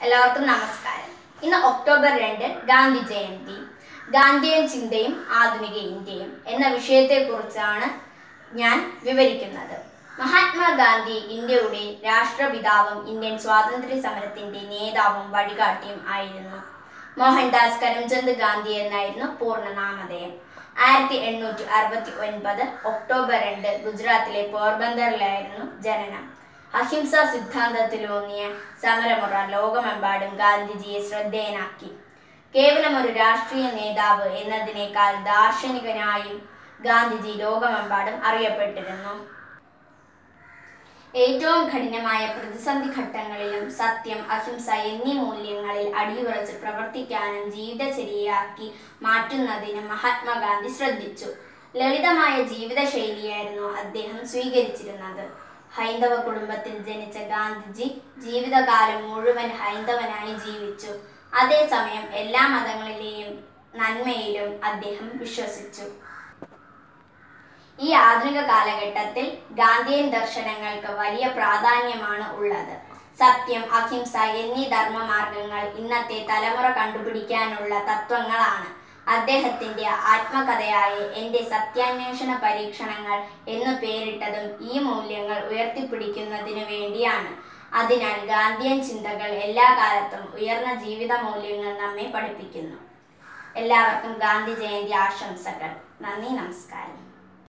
എല്ലാവർക്കും നമസ്കാരം ഇന്ന് ഒക്ടോബർ രണ്ട് ഗാന്ധി ജയന്തി ഗാന്ധിയൻ ചിന്തയും ആധുനിക ഇന്ത്യയും എന്ന വിഷയത്തെക്കുറിച്ചാണ് ഞാൻ വിവരിക്കുന്നത് മഹാത്മാഗാന്ധി ഇന്ത്യയുടെ രാഷ്ട്രപിതാവും ഇന്ത്യൻ സ്വാതന്ത്ര്യ സമരത്തിന്റെ നേതാവും വഴികാട്ടിയും ആയിരുന്നു മോഹൻദാസ് കരംചന്ദ് ഗാന്ധി എന്നായിരുന്നു പൂർണ്ണനാമധേയം ആയിരത്തി എണ്ണൂറ്റി അറുപത്തി ഒൻപത് ഒക്ടോബർ രണ്ട് ഗുജറാത്തിലെ പോർബന്ദറിലായിരുന്നു ജനനം അഹിംസ സിദ്ധാന്തത്തിലൂന്നിയ സമരമുറ ലോകമെമ്പാടും ഗാന്ധിജിയെ ശ്രദ്ധേയനാക്കി കേവലം ഒരു രാഷ്ട്രീയ നേതാവ് എന്നതിനേക്കാൾ ദാർശനികനായും ഗാന്ധിജി ലോകമെമ്പാടും അറിയപ്പെട്ടിരുന്നു ഏറ്റവും കഠിനമായ പ്രതിസന്ധി ഘട്ടങ്ങളിലും സത്യം അഹിംസ എന്നീ മൂല്യങ്ങളിൽ അടിയുറച്ച് പ്രവർത്തിക്കാനും ജീവിതചര്യയാക്കി മാറ്റുന്നതിനും മഹാത്മാഗാന്ധി ശ്രദ്ധിച്ചു ലളിതമായ ജീവിതശൈലിയായിരുന്നു അദ്ദേഹം സ്വീകരിച്ചിരുന്നത് ഹൈന്ദവ കുടുംബത്തിൽ ജനിച്ച ഗാന്ധിജി ജീവിതകാലം മുഴുവൻ ഹൈന്ദവനായി ജീവിച്ചു അതേസമയം എല്ലാ മതങ്ങളിലെയും നന്മയിലും അദ്ദേഹം വിശ്വസിച്ചു ഈ ആധുനിക കാലഘട്ടത്തിൽ ഗാന്ധിയൻ ദർശനങ്ങൾക്ക് വലിയ പ്രാധാന്യമാണ് ഉള്ളത് സത്യം അഹിംസ എന്നീ ധർമ്മമാർഗങ്ങൾ ഇന്നത്തെ തലമുറ കണ്ടുപിടിക്കാനുള്ള തത്വങ്ങളാണ് അദ്ദേഹത്തിന്റെ ആത്മകഥയായ എന്റെ സത്യാന്വേഷണ പരീക്ഷണങ്ങൾ എന്നു പേരിട്ടതും ഈ മൂല്യങ്ങൾ ഉയർത്തിപ്പിടിക്കുന്നതിനു വേണ്ടിയാണ് അതിനാൽ ഗാന്ധിയൻ ചിന്തകൾ എല്ലാ കാലത്തും ഉയർന്ന ജീവിത മൂല്യങ്ങൾ നമ്മെ പഠിപ്പിക്കുന്നു എല്ലാവർക്കും ഗാന്ധി ജയന്തി ആശംസകൾ നന്ദി നമസ്കാരം